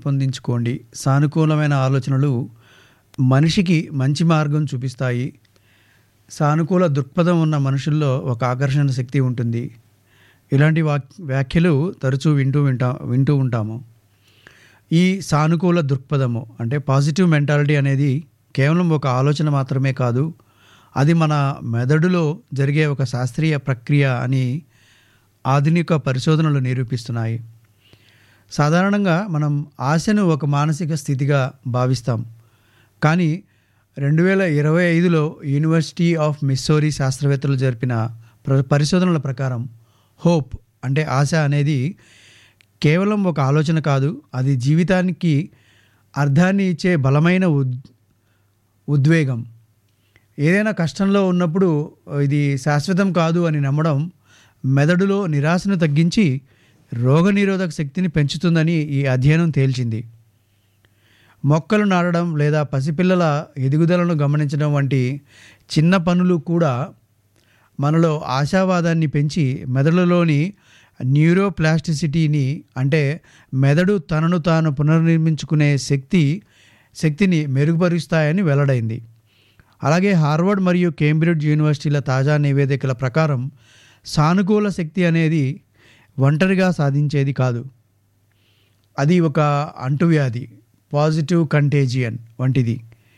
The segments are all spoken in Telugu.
పొందించుకోండి సానుకూలమైన ఆలోచనలు మనిషికి మంచి మార్గం చూపిస్తాయి సానుకూల దృక్పథం ఉన్న మనుషుల్లో ఒక ఆకర్షణ శక్తి ఉంటుంది ఇలాంటి వాక్ వ్యాఖ్యలు తరచూ వింటూ వింటా వింటూ ఉంటాము ఈ సానుకూల దృక్పథము అంటే పాజిటివ్ మెంటాలిటీ అనేది కేవలం ఒక ఆలోచన మాత్రమే కాదు అది మన మెదడులో జరిగే ఒక శాస్త్రీయ ప్రక్రియ అని ఆధునిక పరిశోధనలు నిరూపిస్తున్నాయి సాధారణంగా మనం ఆశను ఒక మానసిక స్థితిగా భావిస్తాం కానీ రెండు వేల ఇరవై ఐదులో యూనివర్సిటీ ఆఫ్ మిస్సోరీ శాస్త్రవేత్తలు జరిపిన ప్ర- పరిశోధనల ప్రకారం హోప్ అంటే ఆశ అనేది కేవలం ఒక ఆలోచన కాదు అది జీవితానికి అర్థాన్ని ఇచ్చే బలమైన ఉద్ ఉద్వేగం ఏదైనా కష్టంలో ఉన్నప్పుడు ఇది శాశ్వతం కాదు అని నమ్మడం మెదడులో నిరాశను తగ్గించి రోగనిరోధక శక్తిని పెంచుతుందని ఈ అధ్యయనం తేల్చింది మొక్కలు నాటడం లేదా పసిపిల్లల ఎదుగుదలను గమనించడం వంటి చిన్న పనులు కూడా మనలో ఆశావాదాన్ని పెంచి మెదడులోని న్యూరోప్లాస్టిసిటీని అంటే మెదడు తనను తాను పునర్నిర్మించుకునే శక్తి శక్తిని మెరుగుపరుస్తాయని వెల్లడైంది అలాగే హార్వర్డ్ మరియు కేంబ్రిడ్జ్ యూనివర్సిటీల తాజా నివేదికల ప్రకారం సానుకూల శక్తి అనేది ఒంటరిగా సాధించేది కాదు అది ఒక అంటువ్యాధి పాజిటివ్ కంటేజియన్ వంటిది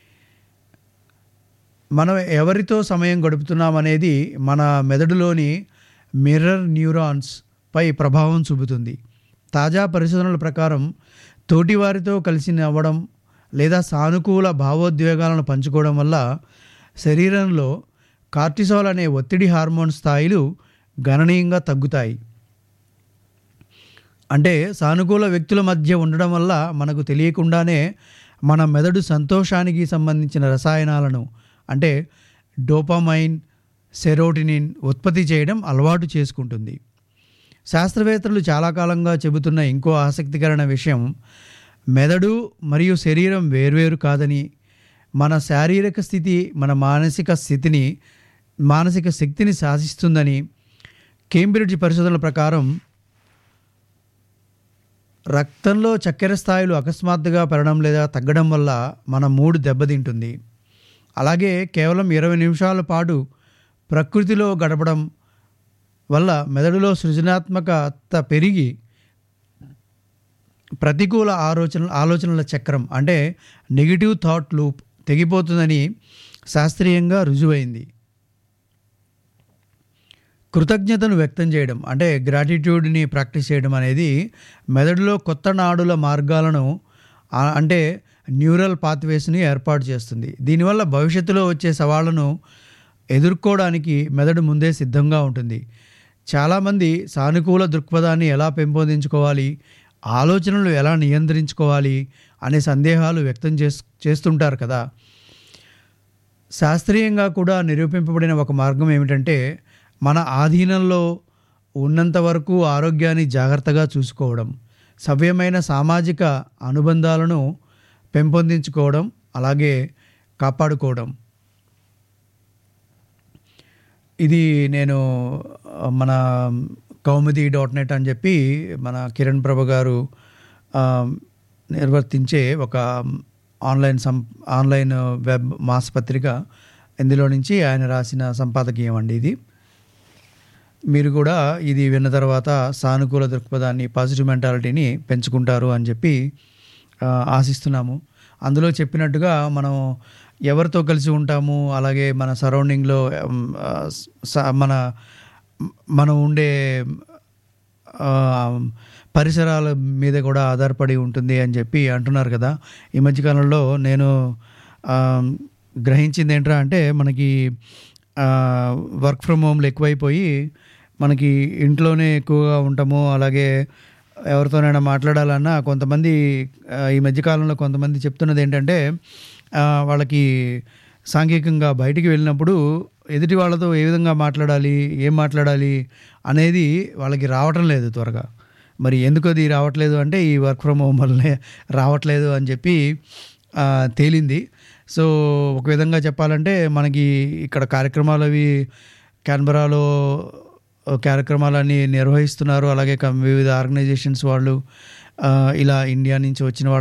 మనం ఎవరితో సమయం గడుపుతున్నాం అనేది మన మెదడులోని మిర్రర్ న్యూరాన్స్ పై ప్రభావం చూపుతుంది తాజా పరిశోధనల ప్రకారం తోటివారితో కలిసి నవ్వడం లేదా సానుకూల భావోద్వేగాలను పంచుకోవడం వల్ల శరీరంలో కార్టిసాల్ అనే ఒత్తిడి హార్మోన్ స్థాయిలు గణనీయంగా తగ్గుతాయి అంటే సానుకూల వ్యక్తుల మధ్య ఉండడం వల్ల మనకు తెలియకుండానే మన మెదడు సంతోషానికి సంబంధించిన రసాయనాలను అంటే డోపమైన్ సెరోటినిన్ ఉత్పత్తి చేయడం అలవాటు చేసుకుంటుంది శాస్త్రవేత్తలు చాలా కాలంగా చెబుతున్న ఇంకో ఆసక్తికరమైన విషయం మెదడు మరియు శరీరం వేర్వేరు కాదని మన శారీరక స్థితి మన మానసిక స్థితిని మానసిక శక్తిని శాసిస్తుందని కేంబ్రిడ్జ్ పరిశోధనల ప్రకారం రక్తంలో చక్కెర స్థాయిలు అకస్మాత్తుగా పెరగడం లేదా తగ్గడం వల్ల మన మూడు దెబ్బతింటుంది అలాగే కేవలం ఇరవై నిమిషాల పాటు ప్రకృతిలో గడపడం వల్ల మెదడులో సృజనాత్మకత పెరిగి ప్రతికూల ఆలోచన ఆలోచనల చక్రం అంటే నెగిటివ్ థాట్ లూప్ తెగిపోతుందని శాస్త్రీయంగా రుజువైంది కృతజ్ఞతను వ్యక్తం చేయడం అంటే గ్రాటిట్యూడ్ని ప్రాక్టీస్ చేయడం అనేది మెదడులో కొత్త నాడుల మార్గాలను ఆ- అంటే న్యూరల్ పాత్వేస్ని ఏర్పాటు చేస్తుంది దీనివల్ల భవిష్యత్తులో వచ్చే సవాళ్లను ఎదుర్కోవడానికి మెదడు ముందే సిద్ధంగా ఉంటుంది చాలామంది సానుకూల దృక్పథాన్ని ఎలా పెంపొందించుకోవాలి ఆలోచనలు ఎలా నియంత్రించుకోవాలి అనే సందేహాలు వ్యక్తం చేస్ చేస్తుంటారు కదా శాస్త్రీయంగా కూడా నిరూపింపబడిన ఒక మార్గం ఏమిటంటే మన ఆధీనంలో ఉన్నంత వరకు ఆరోగ్యాన్ని జాగ్రత్తగా చూసుకోవడం సవ్యమైన సామాజిక అనుబంధాలను పెంపొందించుకోవడం అలాగే కాపాడుకోవడం ఇది నేను ఆ, మన కౌముది డాట్ నెట్ అని చెప్పి మన కిరణ్ ప్రభ గారు ఆ, నిర్వర్తించే ఒక ఆన్లైన్ సం ఆన్లైన్ వెబ్ మాసపత్రిక ఇందులో నుంచి ఆయన రాసిన సంపాదకీయం అండి ఇది మీరు కూడా ఇది విన్న తర్వాత సానుకూల దృక్పథాన్ని పాజిటివ్ మెంటాలిటీని పెంచుకుంటారు అని చెప్పి ఆ, ఆశిస్తున్నాము అందులో చెప్పినట్టుగా మనం ఎవరితో కలిసి ఉంటాము అలాగే మన సరౌండింగ్లో ఉమ్, ఆ, స- మన మనం ఉండే ఆ, పరిసరాల మీద కూడా ఆధారపడి ఉంటుంది అని చెప్పి అంటున్నారు కదా ఈ మధ్యకాలంలో నేను ఆ, గ్రహించింది ఏంట్రా అంటే మనకి వర్క్ ఫ్రమ్ హోమ్లు ఎక్కువైపోయి మనకి ఇంట్లోనే ఎక్కువగా ఉంటాము అలాగే ఎవరితోనైనా మాట్లాడాలన్నా కొంతమంది ఆ, ఈ మధ్యకాలంలో కొంతమంది చెప్తున్నది ఏంటంటే ఆ, వాళ్ళకి సాంఘికంగా బయటికి వెళ్ళినప్పుడు ఎదుటి వాళ్ళతో ఏ విధంగా మాట్లాడాలి ఏం మాట్లాడాలి అనేది వాళ్ళకి రావటం లేదు త్వరగా మరి ఎందుకు అది రావట్లేదు అంటే ఈ వర్క్ ఫ్రమ్ హోమ్ వల్లనే రావట్లేదు అని చెప్పి ఆ, తేలింది సో ఒక విధంగా చెప్పాలంటే మనకి ఇక్కడ కార్యక్రమాలు అవి క్యాన్బరాలో కార్యక్రమాలన్నీ నిర్వహిస్తున్నారు అలాగే కం- వివిధ ఆర్గనైజేషన్స్ వాళ్ళు ఆ, ఇలా ఇండియా నుంచి వచ్చిన వాళ్ళ